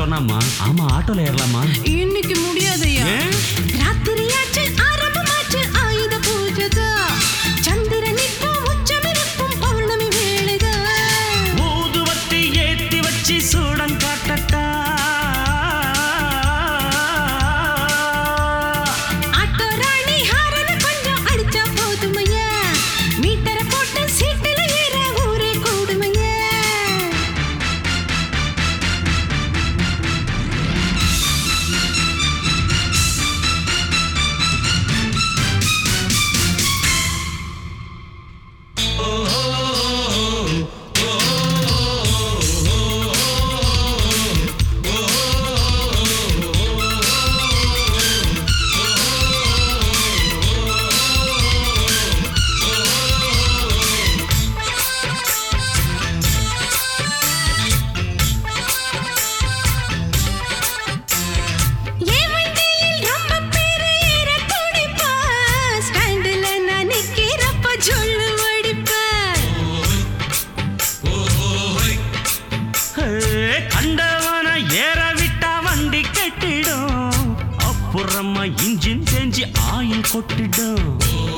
சொன்னாம்மா ஆமா ஆட்டோல ஏறலாமா இன்னைக்கு முடியாதையா ஏன்? ராத்திரியாச்சு ஆரம்பமாச்சு ஆயுத பூஜைதா சந்திரன் இப்போ உச்சமிருக்கும் பௌர்ணமி வேளைதா ஊதுவத்தி ஏத்தி வச்சு சூடம் காட்டட்டா ஆட்டோ ராணி ஹாரன கொஞ்சம் அடிச்சா போதுமையா மீட்டரை போட்டு சீட்டுல ஏற ஊரே கூடுமையா என் வண்டியில் ரொம்ப பேரு ஏற துடிப்பா. ஸ்டாண்டுல நான் நிக்கிறப்ப ஜொல்லு வடிப்பா. ஹே, கண்டவன ஏற விட்டா வண்டி கட்டிடும் அப்புறமா இன்ஜின் செஞ்சு ஆயில் கொட்டிடும்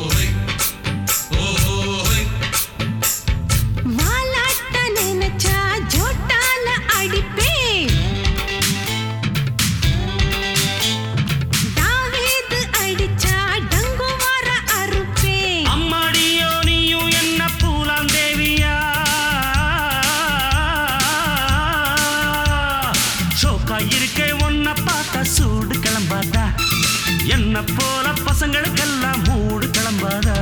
வாலாட்ட நினைச்சா ஜோட்டால அடிப்பேன். தாவீது அடிச்சா டங்குவார அறுப்பேன். அம்மாடியோ நீயும் என்ன பூலாம் தேவியா ஷோக்கா இருக்கே உன்னை பார்த்தா சூடு கிளம்பாதா என்ன போல பசங்களுக்கெல்லாம் மூடு கிளம்பாதா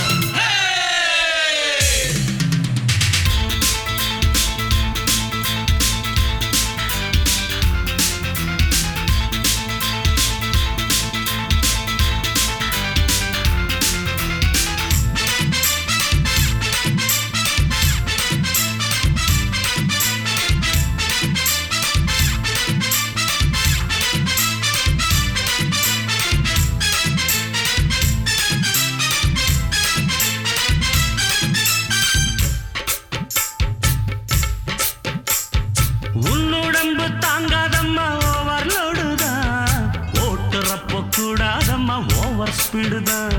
உன்னுடம்பு தாங்காதம்மா ஓவர்லோடு தான் ஓட்டுறப்போ கூடாதம்மா ஓவர் ஸ்பீடு தான்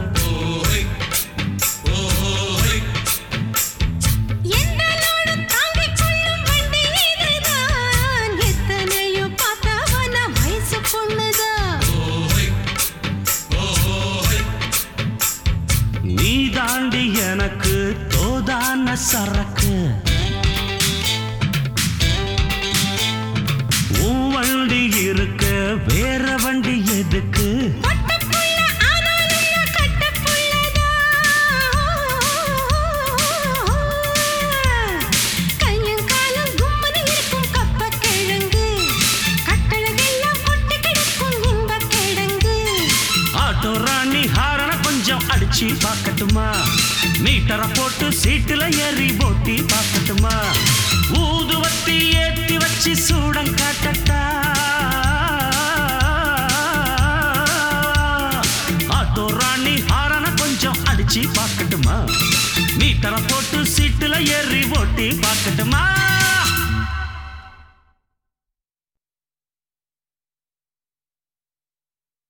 எந்த லோடு தாங்கிக் கொள்ளும் வண்டி இதுதான். எத்தனையோ பார்த்தவன வயசு பொண்ணுதான் நீ தாண்டி எனக்கு தோதான சரக்கு உன் வண்டி இருக்க வேற வண்டி எதுக்கு பட்டப்புள்ள ஆனாலும் நான் கட்டப்புள்ளதான். கையும் காலும் கும்முனு இருக்கும் கப்பக்கிழங்கு. கட்டழகெல்லாம் கொட்டி கிடக்கும் இன்பக் கிழங்கு. ஆட்டோ ராணி ஹாரன கொஞ்சம் அடிச்சு பார்க்கட்டுமா மீட்டரை போட்டு சீட்டுல ஏறி போட்டி பார்க்கட்டுமா ஊதுவத்தி ஏத்தி வச்சு சூடம் காட்டட்டா ஆட்டோ ராணி ஹாரன கொஞ்சம் அடிச்சு பார்க்கட்டுமா மீட்டரை போட்டு சீட்டுல ஏறி போட்டி பார்க்கட்டுமா